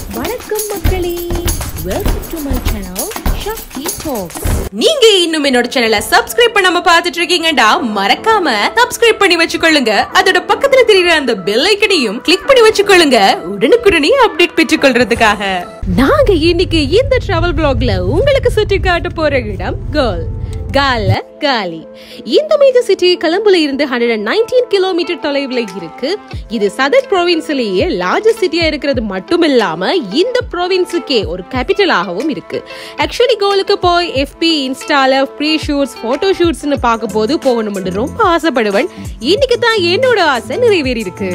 வணக்கம் மக்களே welcome to my channel Shakthi talks நீங்க இன்னும் என்னோட சேனலை சப்ஸ்கிரைப் பண்ணாம பார்த்துட்டு இருக்கீங்கடா மறக்காம சப்ஸ்கிரைப் பண்ணி வச்சுக்கொள்ளுங்க அதோட பக்கத்துல தெரியுற அந்த பெல் ஐக்கனையும் கிளிக் பண்ணி வச்சுக்கொள்ளுங்க உடனுக்குடனே அப்டேட் பெற்றுக்கொள்றதுக்காக நாங்க இன்னைக்கு இந்த டிராவல் பிளாக்ல உங்களுக்கு சுற்றி காட்ட போற இடம் கேர்ள் கால காலி இந்த மேஜர் சிட்டி கொலம்புல இருந்து ஹண்ட்ரட் அண்ட் நைன்டீன் கிலோமீட்டர் தொலைவில் இருக்கு இது சதர் ப்ரோவின்ஸ்லயே லார்ஜஸ்ட் சிட்டியா இருக்கிறது மட்டும் இல்லாம இந்த ப்ரோவின்ஸுக்கே ஒரு கேபிட்டலாகவும் இருக்கு ஆக்சுவலி கோலுக்கு போய் எஃபி இன்ஸ்டால ப்ரீ ஷூட்ஸ் போட்டோ ஷூட்ஸ்னு பார்க்க போது போகணும்னு ரொம்ப ஆசைப்படுவேன் இன்னைக்கு தான் என்னோட ஆசை நிறைவேறி இருக்கு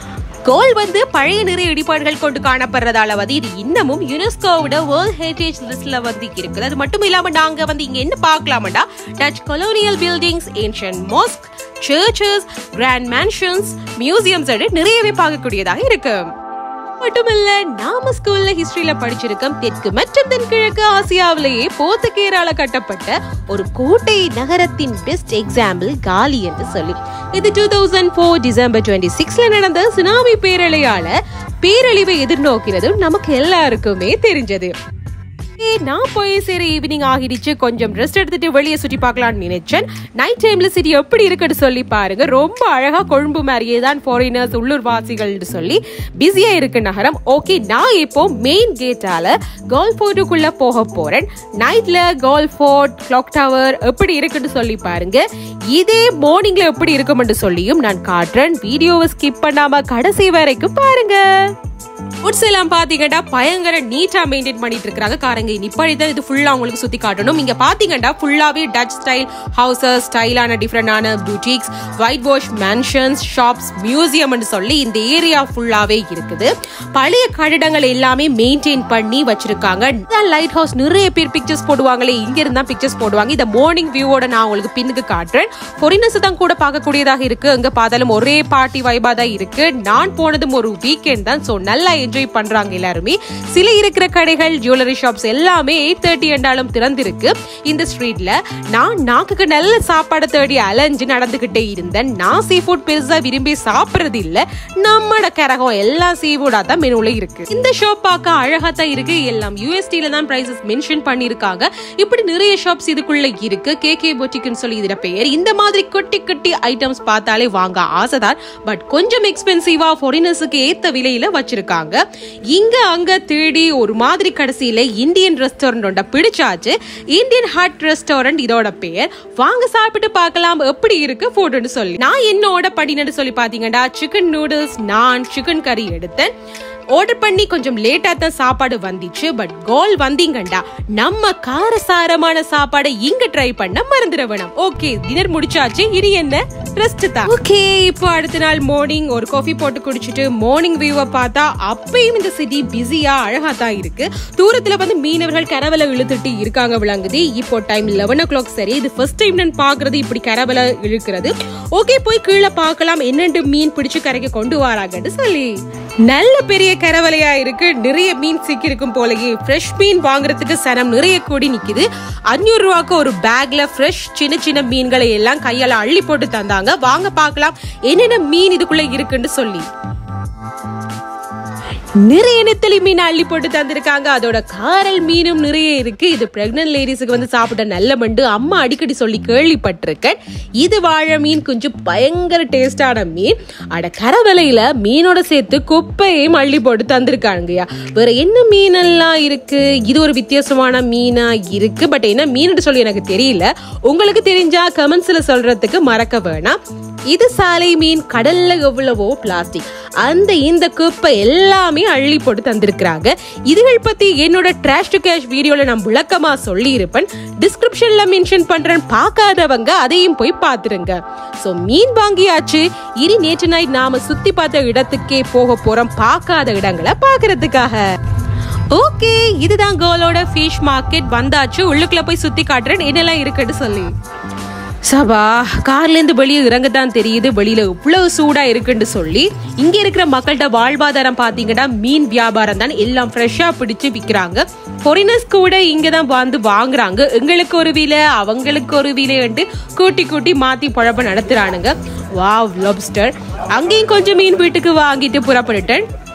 கோல் வந்து பழைய நிறைய இடிபாடுகள் கொண்டு காணப்படுறதால வந்து இது இன்னமும் யுனெஸ்கோவோட வேர்ல்ட் ஹெரிடேஜ் லிஸ்ட்ல வந்து இருக்குது அது மட்டும் இல்லாம நாங்க வந்து இங்க என்ன பார்க்கலாம்டா Dutch colonial buildings ancient mosque churches grand mansions museums நிறையவே பார்க்கக்கூடியதாக இருக்கு மட்டுமல்ல நாம ஸ்கூல்ல ஹிஸ்டரியில படிச்சிருக்கோம் தெற்கு மற்றும் தென்கிழக்கு ஆசியாவிலேயே போர்த்துகேரால கட்டப்பட்ட ஒரு கோட்டை நகரத்தின் பெஸ்ட் எக்ஸாம்பிள் காலி என்று சொல்லி இது two thousand four December twenty சிக்ஸ்ல நடந்த சுனாமி பேரலையால பேரழிவை எதிர்நோக்கிறது நமக்கு எல்லாருக்குமே தெரிஞ்சது ஏய், நான் போய் சேர ஈவினிங் ஆகிடுச்சு கொஞ்சம் ரெஸ்ட் எடுத்துட்டு வெளியே சுற்றி பார்க்கலாம்னு நினைச்சேன் நைட் டைம்ல சிட்டி எப்படி இருக்குன்னு சொல்லி பாருங்க ரொம்ப அழகா கொழும்பு மாதிரியே தான் ஃபாரினர்ஸ் உள்ளூர் வாசிகள்னு சொல்லி பிஸியா இருக்கு நகரம் ஓகே நான் இப்போ மெயின் கேட்டால கோல் ஃபோர்ட்டுக்குள்ள போக போறேன் நைட்ல கோல் ஃபோர்ட் கிளாக் டவர் எப்படி இருக்குன்னு சொல்லி பாருங்க இதே மார்னிங்ல எப்படி இருக்கும்னு சொல்லியும் நான் காட்டுறேன் வீடியோவை ஸ்கிப் பண்ணாம கடைசி வரைக்கும் பாருங்க ஃபுட்ஸ் எல்லாம் பாத்தீங்கன்னா பயங்கர நீட்டா மெயின்டைன் பண்ணிட்டு இருக்காங்க காரங்க இப்படி தான் இது ஃபுல்லா உங்களுக்கு சுத்தி காட்டணும் இங்க பாத்தீங்கன்னா ஃபுல்லாவே டச் ஸ்டைல் ஹவுசஸ் ஸ்டைலான டிஃப்ரெண்டான boutiques white wash mansions shops மியூசியம்னு சொல்லி இந்த ஏரியா ஃபுல்லாவே இருக்குது பழைய கட்டிடங்கள் எல்லாமே மெயின்டைன் பண்ணி வச்சிருக்காங்க லைட் ஹவுஸ் நிறைய பேர் பிக்சர்ஸ் போடுவாங்களே இங்க இருந்தா பிக்சர்ஸ் போடுவாங்க இந்த மார்னிங் வியூவோட நான் உங்களுக்கு பின்னுக்கு காட்டுறேன் ஃபாரினர்ஸ் தான் கூட பார்க்கக்கூடியதாக இருக்கு அங்க பார்த்தாலும் ஒரே பார்ட்டி வைபா தான் இருக்கு நான் போனதும் ஒரு வீக்கெண்ட் தான் சோ நல்லா என்ஜாய் பண்றாங்க எல்லாருமே சில இருக்கிற கடைகள் ஜுவல்லரி ஷாப்ஸ் எல்லாமே எயிட் தேர்ட்டி என்றாலும் திறந்திருக்கு இந்த ஸ்ட்ரீட்ல நான் நாக்குக்கு நல்ல சாப்பாடு தேடி அலைஞ்சு நடந்துகிட்டே இருந்தேன் நான் சீ ஃபுட் பெருசா விரும்பி சாப்பிடுறது இல்ல நம்மட கரகம் எல்லாம் சீ ஃபுடா தான் மெனுல இருக்கு இந்த ஷாப் பார்க்க அழகா தான் இருக்கு எல்லாம் யூஎஸ்டில தான் பிரைசஸ் மென்ஷன் பண்ணிருக்காங்க இப்படி நிறைய ஷாப்ஸ் இதுக்குள்ள இருக்கு கே கே பொட்டிக்குன்னு சொல்லி இதுல பெயர் இந்த மாதிரி குட்டி குட்டி ஐட்டம்ஸ் பார்த்தாலே வாங்க ஆசைதான் பட் கொஞ்சம் எக்ஸ்பென்சிவா ஃபாரினர்ஸுக்கு ஏத்த விலையில வச்சிருக்காங்க இங்க அங்க தேடி ஒரு மாதிரி கடைசியில இந்தியன் ரெஸ்டாரண்ட் பிடிச்சாச்சு இந்தியன் ஹட் ரெஸ்டாரண்ட் இதோட பெயர் வாங்க சாப்பிட்டு பார்க்கலாம் எப்படி இருக்கு ஃபுட்னு சொல்லி நான் என்னோட படினு சொல்லி பாத்தீங்கன்னா சிக்கன் நூடுல்ஸ் நான் சிக்கன் கறி எடுத்தேன் ஆர்டர் பண்ணி கொஞ்சம் லேட்டா தான் சாப்பாடு வந்துச்சு பட் கோல் வந்தீங்கண்டா நம்ம காரசாரமான சாப்பாடை இங்க ட்ரை பண்ண மறந்துட வேணாம் ஓகே டின்னர் முடிச்சாச்சு இனி என்ன ரெஸ்ட் தான் ஓகே இப்போ அடுத்த நாள் மார்னிங் ஒரு காஃபி போட்டு குடிச்சிட்டு மார்னிங் வியூவை பார்த்தா அப்பயும் இந்த சிட்டி பிஸியா அழகா தான் இருக்கு தூரத்துல வந்து மீனவர்கள் கரவலை இழுத்துட்டு இருக்காங்க விளங்குது இப்போ டைம் லெவன் ஓ கிளாக் சரி இது ஃபர்ஸ்ட் டைம் நான் பாக்குறது இப்படி கரவலை இழுக்கிறது ஓகே போய் கீழே பார்க்கலாம் என்னென்று மீன் பிடிச்சு கரைக்கு கொண்டு வராங்கன்னு சொல்லி நல்ல பெரிய கரவலையா இருக்கு நிறைய மீன் சிக்கிருக்கும் போலயே ஃப்ரெஷ் மீன் வாங்குறதுக்கு சனம் நிறைய கூடி நிக்குது அஞ்சூறு ரூபாய்க்கு ஒரு பேக்ல ஃப்ரெஷ் சின்ன சின்ன மீன்களை எல்லாம் கையால அள்ளி போட்டு தந்தாங்க வாங்க பார்க்கலாம் என்னென்ன மீன் இதுக்குள்ள இருக்குன்னு சொல்லி நிறைய நெத்தலி மீன் அள்ளி போட்டு தந்திருக்காங்க அதோட காரல் மீனும் நிறைய இருக்கு இது பிரெக்னன்ட் லேடிஸுக்கு வந்து சாப்பிட நல்ல மண்டு அம்மா அடிக்கடி சொல்லி கேள்விப்பட்டிருக்கேன் இது வாழை மீன் கொஞ்சம் பயங்கர டேஸ்டான மீன் அட கரவலையில மீனோட சேர்த்து குப்பையும் அள்ளி போட்டு தந்திருக்காங்கய்யா வேற என்ன மீனெல்லாம் இருக்கு இது ஒரு வித்தியாசமான மீனா இருக்கு பட் என்ன மீன் சொல்லி எனக்கு தெரியல உங்களுக்கு தெரிஞ்சா கமெண்ட்ஸ்ல சொல்றதுக்கு மறக்க வேணாம் இது சாலை மீன் கடல்ல எவ்வளவோ பிளாஸ்டிக் அந்த இந்த குப்பை எல்லாமே அள்ளி போட்டு தந்திருக்கிறாங்க இதுகள் பத்தி என்னோட ட்ராஷ் டு கேஷ் வீடியோல நான் விளக்கமா சொல்லி இருப்பேன் டிஸ்கிரிப்ஷன்ல மென்ஷன் பண்றேன் பார்க்காதவங்க அதையும் போய் பாத்துருங்க சோ மீன் வாங்கியாச்சு இனி நேற்று நைட் நாம சுத்தி பார்த்த இடத்துக்கே போக போறோம் பார்க்காத இடங்களை பாக்குறதுக்காக ஓகே இதுதான் கேர்ளோட ஃபிஷ் மார்க்கெட் வந்தாச்சு உள்ளுக்குள்ள போய் சுத்தி காட்டுறேன் என்னெல்லாம் இருக்குன்னு சொல்லி சபா கார்ல இருந்து வெளியே இறங்கத்தான் தெரியுது வெளியில இவ்வளவு சூடா இருக்குன்னு சொல்லி இங்க இருக்கிற மக்கள்கிட்ட வாழ்வாதாரம் பாத்தீங்கன்னா மீன் வியாபாரம் தான் எல்லாம் ஃப்ரெஷ்ஷா பிடிச்சு விக்கிறாங்க ஃபாரினர்ஸ் கூட இங்க தான் வந்து வாங்குறாங்க எங்களுக்கு ஒரு விலை அவங்களுக்கு ஒரு விலைன்ட்டு கூட்டி கூட்டி மாத்தி பழப்ப நடத்துறானுங்க வாவ் லொப்ஸ்டர் அங்கேயும் கொஞ்சம் மீன் வீட்டுக்கு வாங்கிட்டு புறப்பட்டுட்டேன்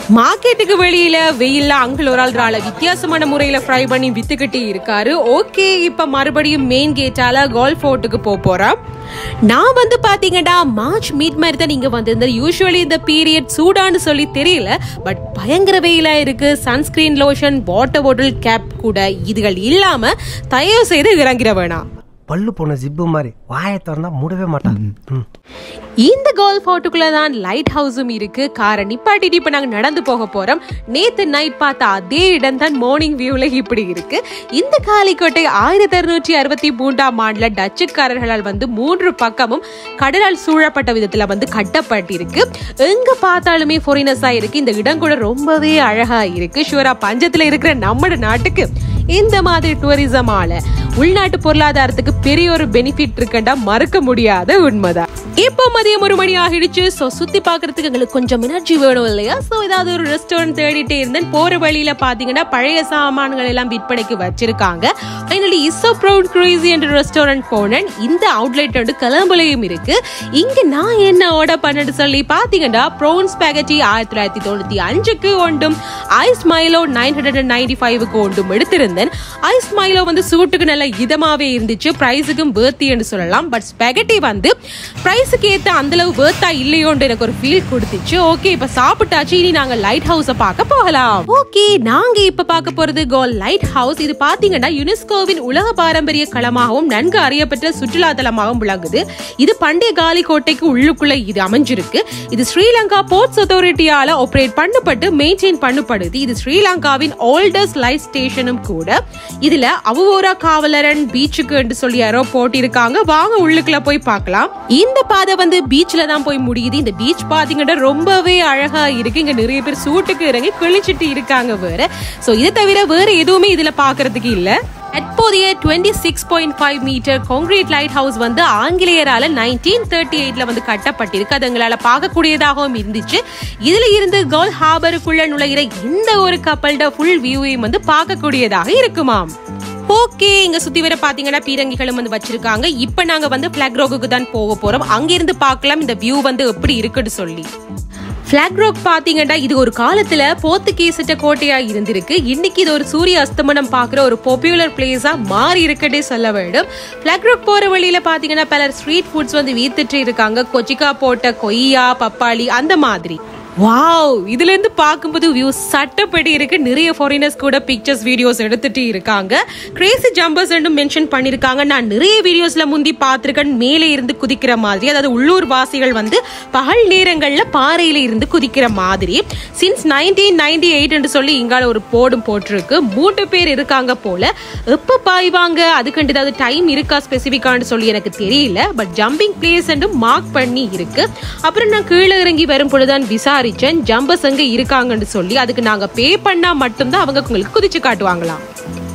மார்க்கெட்டுக்கு வெளியில வெயில்ல அங்கிள் ஒரு ஆள் ரால வித்தியாசமான முறையில ஃப்ரை பண்ணி வித்துக்கிட்டு இருக்காரு ஓகே இப்ப மறுபடியும் மெயின் கேட்டால கோல்ஃப் ஃபோர்ட்டுக்கு போக போறோம் நான் வந்து பாத்தீங்கன்னா மார்ச் மீட் மாதிரி தான் நீங்க வந்திருந்தது யூஸ்வலி இந்த பீரியட் சூடான்னு சொல்லி தெரியல பட் பயங்கர வெயிலா இருக்கு sunscreen lotion water bottle cap கூட இதுகள் இல்லாம தயவு செய்து இறங்கிட வேணாம் பல்லு போன ஜிப்பு மாதிரி வாயை திறந்தா மூடவே மாட்டான் ம். இந்த கோல்ஃப் ஃபோர்ட்டுக்குள்ள தான் லைட் ஹவுஸும் இருக்கு காரை நிப்பாட்டிட்டு இப்ப நாங்க நடந்து போக போறோம் நேத்து நைட் பார்த்த அதே இடம் தான் மார்னிங் வியூல இப்படி இருக்கு இந்த காலிக்கோட்டை ஆயிரத்தி அறுநூற்றி அறுபத்தி மூன்றாம் ஆண்டுல டச்சுக்காரர்களால் வந்து மூன்று பக்கமும் கடலால் சூழப்பட்ட விதத்துல வந்து கட்டப்பட்டிருக்கு எங்க பார்த்தாலுமே ஃபாரினர்ஸா இருக்கு இந்த இடம் கூட ரொம்பவே அழகா இருக்கு ஷுவரா பஞ்சத்துல இருக்கிற நம்ம நாட்டுக்கு இந்த மாதிரி டூரிசமால உள்நாட்டு பொருளாதாரத்துக்கு பெரிய ஒரு பெனிஃபிட் இருக்குண்டா மறக்க முடியாத உண்மைதான் இப்போ மதியம் ஒரு மணி ஆகிடுச்சு சோ சுத்தி பாக்குறதுக்கு எங்களுக்கு கொஞ்சம் எனர்ஜி வேணும் இல்லையா சோ ஏதாவது ஒரு ரெஸ்டாரண்ட் தேடிட்டே இருந்தேன் போற வழியில பாத்தீங்கன்னா பழைய சாமான்கள் எல்லாம் விற்பனைக்கு வச்சிருக்காங்க ஃபைனலி இசோ ப்ரௌட் கிரேசி என்ற ரெஸ்டாரண்ட் போனேன் இந்த அவுட்லெட் வந்து கொலம்புலையும் இருக்கு இங்க நான் என்ன ஆர்டர் பண்ணேன்னு சொல்லி பாத்தீங்கன்னா ப்ரோன்ஸ் பேக்கெட்டி ஆயிரத்தி தொள்ளாயிரத்தி தொண்ணூத்தி அஞ்சுக்கு ஒன்றும் ice Milo nine hundred and ninety ஃபைவ்க்கு ஒன்றும் எடுத்திருந்தேன் ஐஸ் மைலோ வந்து சூட்டுக்கு நல்ல இதமாவே இருந்துச்சு பிரைஸுக்கும் பேர்த்தின்னு சொல்லலாம் பட் ஸ்பெகட்டி வந்து பிரைஸுக்கு ஏத்த அந்த அளவு பேர்த்தா இல்லையோன்னு எனக்கு ஒரு ஃபீல் கொடுத்துச்சு ஓகே இப்ப சாப்பிட்டாச்சு இனி நாங்க லைட் ஹவுஸ பார்க்க போகலாம் ஓகே நாங்க இப்ப பார்க்க போறது கோல் லைட் ஹவுஸ் இது பாத்தீங்கன்னா யுனெஸ்கோவின் உலக பாரம்பரிய களமாகவும் நன்கு அறியப்பட்ட சுற்றுலா தலமாகவும் விளங்குது இது பண்டைய காலி கோட்டைக்கு உள்ளுக்குள்ள இது அமைஞ்சிருக்கு இது ஸ்ரீலங்கா போர்ட்ஸ் அத்தாரிட்டியால ஆபரேட் பண்ணப்பட்டு மெயின்டைன் பண்ணப்படுது இது ஸ்ரீலங்காவின் ஓல்டஸ்ட் லைட் ஸ்டேஷனும் கூட இதுல அவோரா காவலரன் பீச்சுக்கு என்று சொல்லி யாரோ போட்டிருக்காங்க வாங்க உள்ளுக்குள்ள போய் பார்க்கலாம் இந்த பாதை வந்து பீச்ல தான் போய் முடியுது இந்த பீச் பாத்தீங்கன்னா ரொம்பவே அழகா இருக்கு இங்க நிறைய பேர் சூட்டுக்கு இறங்கி குளிச்சிட்டு இருக்காங்க வேற சோ இதை தவிர வேற எதுவுமே இதுல பாக்குறதுக்கு இல்ல தற்போதைய twenty six point five metre concrete light house வந்து ஆங்கிலேயரால நைன்டீன் தேர்ட்டி எயிட்ல வந்து கட்டப்பட்டிருக்கு அது எங்களால பார்க்கக்கூடியதாகவும் இருந்துச்சு இதுல இருந்து கோல் ஹார்பருக்குள்ள நுழைகிற இந்த ஒரு கப்பல்ட ஃபுல் வியூவையும் வந்து பார்க்கக்கூடியதாக இருக்குமாம் ஓகே இங்க சுத்தி வர பாத்தீங்கன்னா பீரங்கிகளும் வந்து வச்சிருக்காங்க இப்ப நாங்க வந்து பிளாக் ரோக்குக்கு தான் போக போறோம் அங்க இருந்து பார்க்கலாம் இந்த வியூ வந்து எப்படி இருக்குன்னு சொல்லி பிளாக் ராக் பாத்தீங்கன்னா இது ஒரு காலத்துல போர்த்துகீசிட்ட கோட்டையா இருந்திருக்கு இன்னைக்கு இது ஒரு சூரிய அஸ்தமனம் பாக்குற ஒரு பாப்புலர் பிளேஸா மாறி இருக்கட்டே சொல்ல வேண்டும் பிளாக் ராக் போற வழியில பாத்தீங்கன்னா பலர் ஸ்ட்ரீட் ஃபுட்ஸ் வந்து வீத்துட்டு இருக்காங்க கொச்சிக்கா போட்ட கொய்யா பப்பாளி அந்த மாதிரி வாவ் இதுல இருந்து பார்க்கும்போது வியூ சட்டப்படி இருக்கு நிறைய ஃபாரினர்ஸ் கூட பிக்சர்ஸ் வீடியோஸ் எடுத்துட்டு இருக்காங்க கிரேசி ஜம்பர்ஸ் மென்ஷன் பண்ணிருக்காங்க நான் நிறைய வீடியோஸ்ல முந்தி பார்த்திருக்கேன் மேலே இருந்து குதிக்கிற மாதிரி அதாவது உள்ளூர் வாசிகள் வந்து பகல் நேரங்கள்ல பாறையில இருந்து குதிக்கிற மாதிரி சின்ஸ் நைன்டீன் நைன்டி எயிட் என்று சொல்லி இங்கால ஒரு போர்டும் போட்டிருக்கு மூன்று பேர் இருக்காங்க போல எப்ப பாய்வாங்க அதுக்கு ஏதாவது டைம் இருக்கா ஸ்பெசிபிக்கான்னு சொல்லி எனக்கு தெரியல பட் ஜம்பிங் பிளேஸ் மார்க் பண்ணி இருக்கு அப்புறம் நான் கீழே இறங்கி வரும் பொழுதுதான் விசாரிச்சேன் ஜம்பர்ஸ் அங்க இருக்காங்கன்னு சொல்லி அதுக்கு நாங்க பே பண்ணா மட்டும்தான் அவங்க உங்களுக்கு குதிச்சு காட்டுவாங்களாம்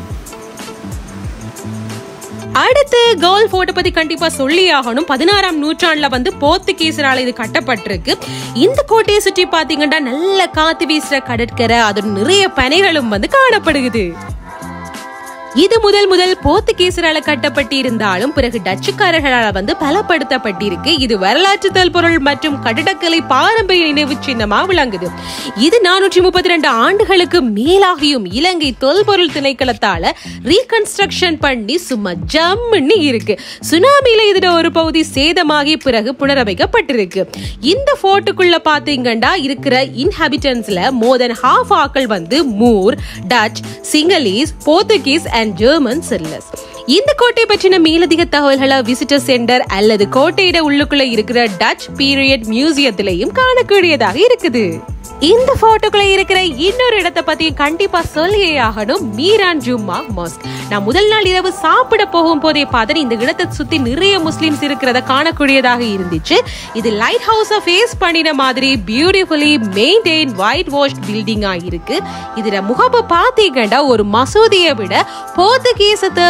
அடுத்து கோல் போர்ட்டை பத்தி கண்டிப்பா சொல்லி ஆகணும் பதினாறாம் நூற்றாண்டுல வந்து போர்த்துகீசரால இது கட்டப்பட்டிருக்கு இந்த கோட்டையை சுற்றி பாத்தீங்கன்னா நல்ல காத்து வீசுற கடற்கரை அதோட நிறைய பனைகளும் வந்து காணப்படுகிறது இது முதல் முதல் போர்த்துகீசரால கட்டப்பட்டிருந்தாலும் பிறகு டச்சுக்காரர்களால் வந்து பலப்படுத்தப்பட்டிருக்கு இது வரலாற்று தொல்பொருள் மற்றும் கட்டிடக்கலை பாரம்பரிய நினைவு சின்னமா விளங்குது இது நானூற்றி முப்பத்தி ரெண்டு ஆண்டுகளுக்கு மேலாகியும் இலங்கை தொல்பொருள் திணைக்களத்தால ரீகன்ஸ்ட்ரக்ஷன் பண்ணி சும்மா ஜம்முன்னு இருக்கு சுனாமியில இதோட ஒரு பகுதி சேதமாகி பிறகு புனரமைக்கப்பட்டிருக்கு இந்த போர்ட்டுக்குள்ள பாத்தீங்கன்னா இருக்கிற இன்ஹாபிட்டன்ஸ்ல மோர் தென் ஹாஃப் ஆக்கள் வந்து Moor Dutch Sinhalese Portuguese and German செல்லஸ் இந்த கோட்டை பற்றின மேலதிக தகவல்களை விசிட்டர் சென்டர் அல்லது கோட்டையிட உள்ளுக்குள்ள இருக்கிற டச் பீரியட் மியூசியத்திலையும் காணக்கூடியதாக இருக்குது இந்த போட்டோக்குள்ள இருக்கிற இன்னொரு இடத்தை பத்தி கண்டிப்பா சொல்லியே ஆகணும் மீரான் ஜும்மா மாஸ்க் நான் முதல் நாள் இரவு சாப்பிட போகும் போதே பார்த்தேன் இந்த இடத்தை சுத்தி நிறைய முஸ்லிம்ஸ் இருக்கிறத காணக்கூடியதாக இருந்துச்சு இது லைட் ஹவுஸ ஃபேஸ் பண்ணின மாதிரி பியூட்டிஃபுல்லி மெயின்டைன் ஒயிட் வாஷ் பில்டிங்கா இருக்கு இதுல முகப்பு பாத்தீங்கன்னா ஒரு மசூதியை விட போர்த்துகீச தேவாலயத்தை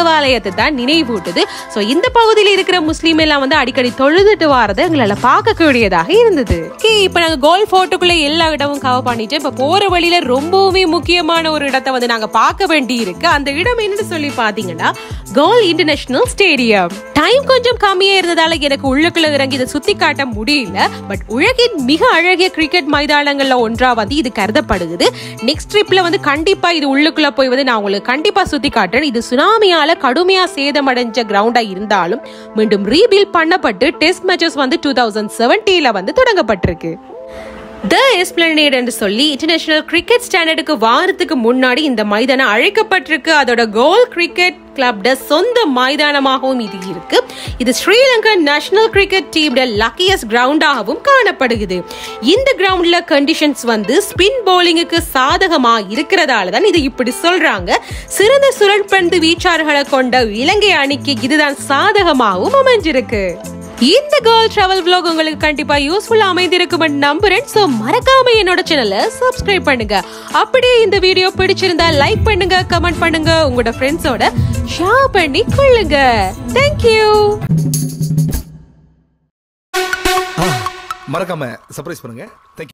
விஷயத்தை தான் நினைவூட்டுது ஸோ இந்த பகுதியில் இருக்கிற முஸ்லீம் எல்லாம் வந்து அடிக்கடி தொழுதுட்டு வாரதை எங்களால் பார்க்கக்கூடியதாக இருந்தது ஓகே இப்போ நாங்கள் கோல் ஃபோர்ட்டுக்குள்ள எல்லா இடமும் கவர் பண்ணிட்டு இப்போ போற வழியில ரொம்பவுமே முக்கியமான ஒரு இடத்தை வந்து நாங்க பார்க்க வேண்டி இருக்கு அந்த இடம் என்னன்னு சொல்லி பாத்தீங்கன்னா கோல் இன்டர்நேஷனல் ஸ்டேடியம் டைம் கொஞ்சம் கம்மியா இருந்ததால எனக்கு உள்ளுக்குள்ள இறங்கி இதை சுத்தி காட்ட முடியல பட் உலகின் மிக அழகிய கிரிக்கெட் மைதானங்கள்ல ஒன்றா வந்து இது கருதப்படுகிறது நெக்ஸ்ட் ட்ரிப்ல வந்து கண்டிப்பா இது உள்ளுக்குள்ள போய் வந்து நான் உங்களுக்கு கண்டிப்பா சுத்தி காட்டுறேன் இது சுனாமியால கடுமையா சேதமடைஞ்ச கிரவுண்டா இருந்தாலும் மீண்டும் ரீபில் பண்ணப்பட்டு டெஸ்ட் மேட்சஸ் வந்து டூ தௌசண்ட் செவன்டீன்ல வந்து தொடங்கப்பட்டிருக்கு த எஸ்பிளனேட் என்று சொல்லி இன்டர்நேஷனல் கிரிக்கெட் ஸ்டாண்டர்டுக்கு வாரத்துக்கு முன்னாடி இந்த மைதானம் அழைக்கப்பட்டிருக்கு அதோட கோல் கிரிக்கெட் கிளப்ட சொந்த மைதானமாகவும் இது இருக்கு இது ஸ்ரீலங்கா நேஷனல் கிரிக்கெட் டீம்ட லக்கியஸ்ட் கிரவுண்டாகவும் காணப்படுகிறது இந்த கிரவுண்ட்ல கண்டிஷன்ஸ் வந்து ஸ்பின் பவுலிங்குக்கு சாதகமா இருக்கிறதால தான் இது இப்படி சொல்றாங்க சிறந்த சுழற்பந்து வீச்சாளர்களை கொண்ட இலங்கை அணிக்கு இதுதான் சாதகமாகவும் அமைஞ்சிருக்கு இந்த கேர்ள் டிராவல் vlog உங்களுக்கு கண்டிப்பா யூஸ்ஃபுல்லா அமைந்திருக்கும் நம்புறேன் சோ மறக்காம என்னோட சேனலை சப்ஸ்கிரைப் பண்ணுங்க அப்படியே இந்த வீடியோ பிடிச்சிருந்தா லைக் பண்ணுங்க கமெண்ட் பண்ணுங்க உங்களோட ஃப்ரெண்ட்ஸோட ஷேர் பண்ணி கொள்ளுங்க தேங்க்யூ மறக்காம சர்ப்ரைஸ் பண்ணுங்க தேங்க்யூ